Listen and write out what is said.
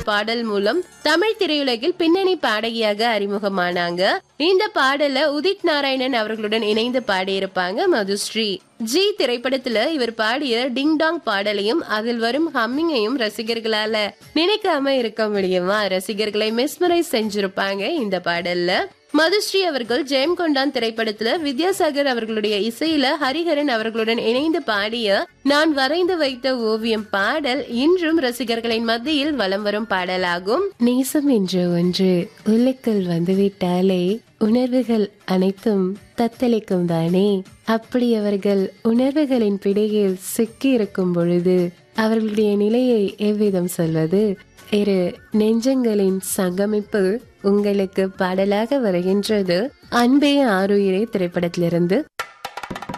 பாடல் மூலம் தமிழ் திரையுலகில் பின்னணி பாடகியாக அறிமுகமானாங்க இந்த பாடல உதித் நாராயணன் அவர்களுடன் இணைந்து பாடியிருப்பாங்க மதுஸ்ரீ ஜி திரைப்படத்துல இவர் பாடிய டிங் டாங் பாடலையும் அதில் வரும் ஹம்மிங்கையும் ரசிகர்களால நினைக்காம இருக்க முடியுமா ரசிகர்களை மெஸ்மரைஸ் செஞ்சிருப்பாங்க இந்த பாடல்ல மதுஸ்ரீ அவர்கள் ஜெயம் கொண்டான் திரைப்படத்துல வித்யாசாகர் அவர்களுடைய இசையில ஹரிஹரன் அவர்களுடன் இணைந்து பாடிய நான் வரைந்து வைத்த ஓவியம் பாடல் இன்றும் ரசிகர்களின் மத்தியில் வலம் வரும் பாடலாகும் நேசம் என்ற ஒன்று உள்ளுக்குள் வந்துவிட்டாலே உணர்வுகள் அனைத்தும் தத்தளிக்கும் தானே அப்படி அவர்கள் உணர்வுகளின் பிடியில் சிக்கி இருக்கும் பொழுது அவர்களுடைய நிலையை எவ்விதம் சொல்வது இரு நெஞ்சங்களின் சங்கமிப்பு உங்களுக்கு பாடலாக வருகின்றது அன்பே ஆறுயிரே திரைப்படத்திலிருந்து